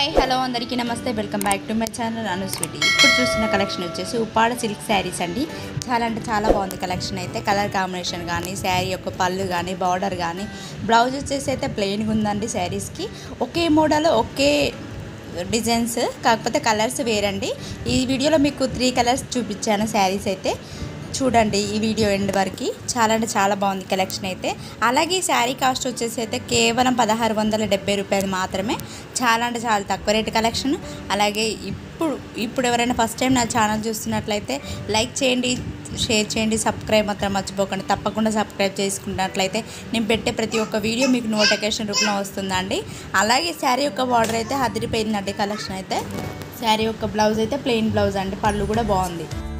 hi hello అందరికీ namaste welcome back to my channel Anu Sweety ఇప్పుడు చూస్తున్న కలెక్షన్ వచ్చేసి ఉప్పాడ సిల్క్ శారీస్ అండి చాలా అంటే చాలా బాగుంది కలెక్షన్ అయితే కలర్ కాంబినేషన్ కానీ శారీ యొక్క పళ్ళు కానీ బార్డర్ కానీ బ్లౌజ్ వచ్చేసి అయితే ప్లెయిన్గా ఉందండి శారీస్కి ఒకే మోడల్ ఒకే డిజైన్స్ కాకపోతే కలర్స్ వేరండి ఈ వీడియోలో మీకు త్రీ కలర్స్ చూపించాను శారీస్ అయితే చూడండి ఈ వీడియో ఎండ్ వరకు చాలా అంటే చాలా బాగుంది కలెక్షన్ అయితే అలాగే ఈ శారీ కాస్ట్ వచ్చేసి అయితే కేవలం పదహారు వందల డెబ్బై రూపాయలు మాత్రమే చాలా అంటే చాలా తక్కువ రేటు కలెక్షన్ అలాగే ఇప్పుడు ఇప్పుడు ఎవరైనా ఫస్ట్ టైం నా ఛానల్ చూస్తున్నట్లయితే లైక్ చేయండి షేర్ చేయండి సబ్స్క్రైబ్ మాత్రం మర్చిపోకండి తప్పకుండా సబ్స్క్రైబ్ చేసుకున్నట్లయితే నేను పెట్టే ప్రతి ఒక్క వీడియో మీకు నోటిఫికేషన్ రూపంలో వస్తుందండి అలాగే శారీ యొక్క బార్డర్ అయితే హదిరిపోయిందండి కలెక్షన్ అయితే శారీ యొక్క బ్లౌజ్ అయితే ప్లెయిన్ బ్లౌజ్ అండి పళ్ళు కూడా బాగుంది